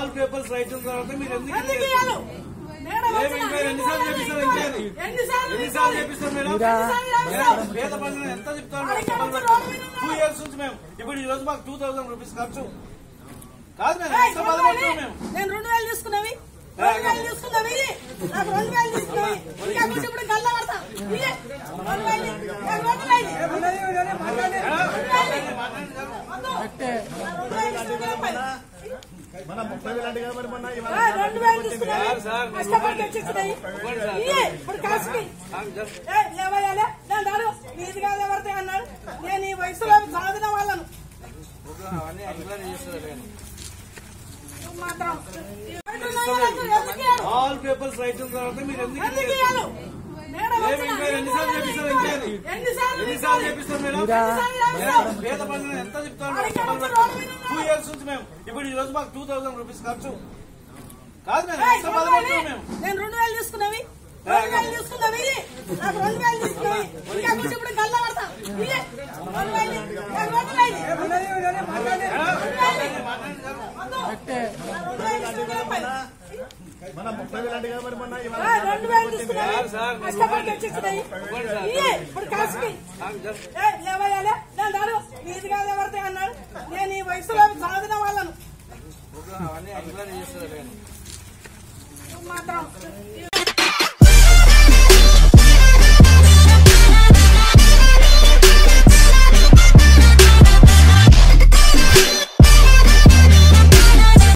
All papers right తర్వాత మీరు ఎందుకు ఎందుకు ఇది ఇయ్యాలి? మేడం ఏమి వచ్చిన ఇంకా ఎన్నిసార్లు చేపిస్తారు ఇంకేది? ఎన్నిసార్లు ఎన్నిసార్లు చేపిస్తారు మేడం మేడం, పేద ప్రజలను ఎంత చెప్తారు టూ ఇయర్స్ నుంచి మేము ఇప్పుడు ఈ రోజు మాకు టూ థౌసండ్ రూపీస్ ఖర్చు కాదు మేడం ఏయ్, ఎంత రెండు బాధపడుతున్నాం వేలు. మేము నేను రెండు వేలు తీసుకున్నవి రెండు వేలు తీసుకున్నవి ఇయ్యి. నాకు రెండు వేలు తీసుకున్నవి ఇంకా కొంచెం ఇప్పుడు గల్లా పడతా ఇయ్యి. రెండు వేలు ఇయ్యి. నాకు రెండు వేలు ఇయ్యి. రెండు వేలు ఇయ్యి. వద్దు. నాకు రెండు వేలు తీసుకున్నవి పై. మన ముప్పై వేలు అంటే కదా మరి మొన్న ఇవాళ ఆ, రెండు వేలు తీసుకున్నవి సార్, సార్, మీరు కష్టపడి తెచ్చిచ్చినవి ఇయ్యి. ఇప్పుడు కాసుకి ఏ లేవయ్యాలే నేను దాడు నీది కాదే పడతాయి అన్నాడు నేను ఈ వయసులో సాధిన వాళ్ళను అవన్నీ ఎంక్వైరీ చేస్తారు కానీ. నువ్వు మాత్రం ఎందుకు ఇయ్యాలి? ఆల్ పేపర్స్ రైట్ తర్వాత మీరు ఎందుకు ఇది ఎందుకు ఇయ్యాలి? మేడం ఏమి వచ్చిన ఇంకా ఎన్నిసార్లు చేపిస్తారు ఇంకేది? ఎన్నిసార్లు ఎన్నిసార్లు చేపిస్తారు మేడం మేడం, పేద ప్రజలను ఎంత చెప్తారు టూ ఇయర్స్ నుంచి మేము ఇప్పుడు ఈ రోజు మాకు టూ థౌసండ్ రూపీస్ ఖర్చు కాదు మేడం ఏయ్, ఎంత రెండు బాధపడుతున్నాం వేలు. మేము నేను రెండు వేలు తీసుకున్నవి రెండు వేలు తీసుకున్నవి ఇయ్యి. నాకు రెండు వేలు తీసుకున్నవి ఇంకా కొంచెం ఇప్పుడు గల్లా పడతా ఇయ్యి. రెండు వేలు ఇయ్యి. నాకు రెండు వేలు ఇయ్యి. రెండు వేలు ఇయ్యి. వద్దు. నాకు రెండు వేలు తీసుకున్నవి పై. మన ముప్పై వేలు అంటే కదా మరి మొన్న ఇవాళ ఆ, రెండు వేలు తీసుకున్నవి సార్, సార్, మీరు కష్టపడి తెచ్చిచ్చినవి ఇయ్యి. ఇప్పుడు కాసుకి ఏ లేవయ్యాలే నేను దాడు నీది కాదే పడతాయి అన్నాడు నేను ఈ వయసులో సాధిన వాళ్ళను అవన్నీ ఎంక్వైరీ చేస్తారు కానీ. నువ్వు మాత్రం